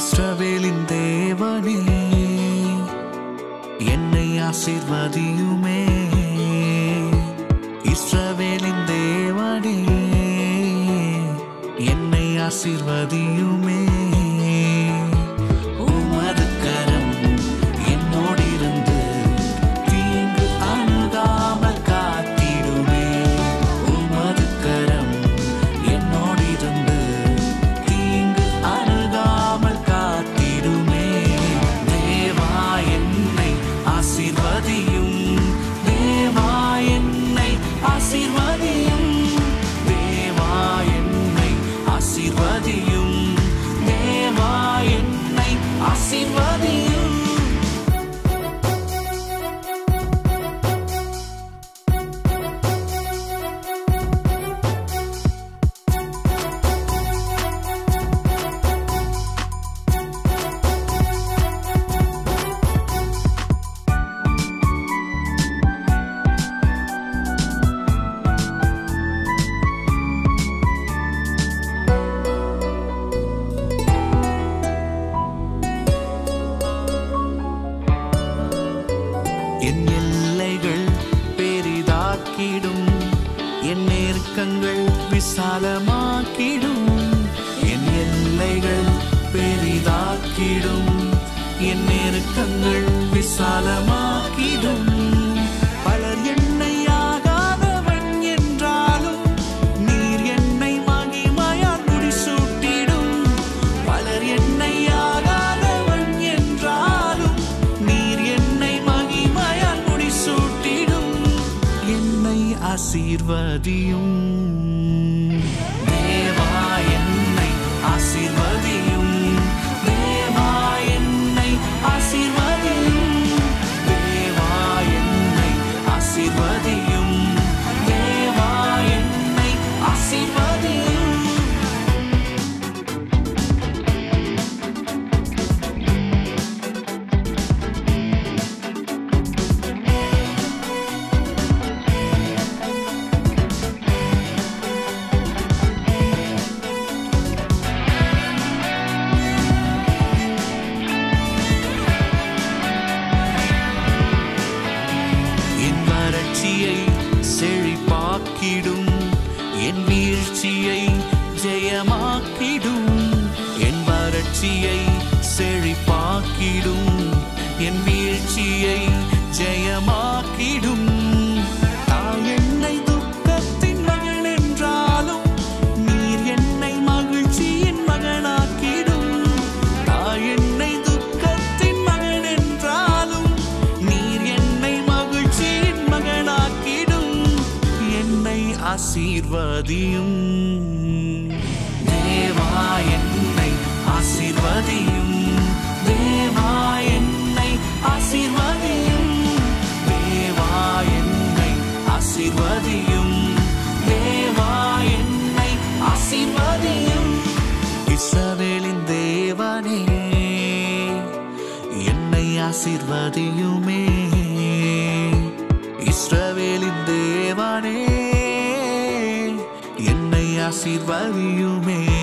இஸ்ரவேலின் தேவனே என்னை ஆசீர்வதியுமே இஸ்ரவேலின் தேவனே என்னை ஆசீர்வதியுமே உமது கரம் என்னோடிருந்து தீங்கு அணுகாமல் காத்திடுமே உமது கரம் என்னோடிருந்து தீங்கு அணுகாமல் காத்திடுமே தேவா என்னை ஆசீர்வதியும் தேவா என்னை ஆசீர்வதியும் தேவா என்னை ஆசீர்வதியும் தேவா என்னை ஆசீர்வதியும் என் எல்லைகள் பெரிதாக்கிடும் என் நெருக்கங்கள் விசாலமாக்கிடும் என் எல்லைகள் பெரிதாக்கிடும் என் நெருக்கங்கள் விசாலமாக்கிடும் பலர் என்னை ஆகாதவன் என்றாலும் நீர் என்னை மகிமையால் முடிசூட்டிடும் பலர் என்னை ஆகாதவன் என்றாலும் நீர் என்னை மகிமையால் முடிசூட்டிடும் என்னை ஆசீர்வதியும் தேவா என்னை ஆசீர்வதியும் தேவா என்னை ஆசீர்வதியும் தேவா என்னை ஆசீர்வதியும் தேவா என்னை ஆசீர்வதியும் என் வறட்சியை செழிப்பாக்கிடும் என் வீழ்ச்சியை ஜெயமாக்கிடும் என் வறட்சியை செழிப்பாக்கிடும் என் வீழ்ச்சியை ஜெயமாக்கிடும் நான் என்னை துக்கத்தின் மகன் என்றாலும் நீர் என்னை மகிழ்ச்சியின் மகனாக்கிடும் நான் என்னை துக்கத்தின் மகன் என்றாலும் நீர் என்னை மகிழ்ச்சியின் மகனாக்கிடும் என்னை ஆசீர்வதியும் தேவா என்னை ஆசீர்வதியும் தேவா என்னை ஆசீர்வதியும் தேவா என்னை ஆசீர்வதியும் தேவா என்னை ஆசீர்வதியும் இஸ்ரவேலின் தேவனே என்னை ஆசீர்வதியுமே இஸ்ரவேலின் தேவனே என்னை ஆசீர்வதியுமே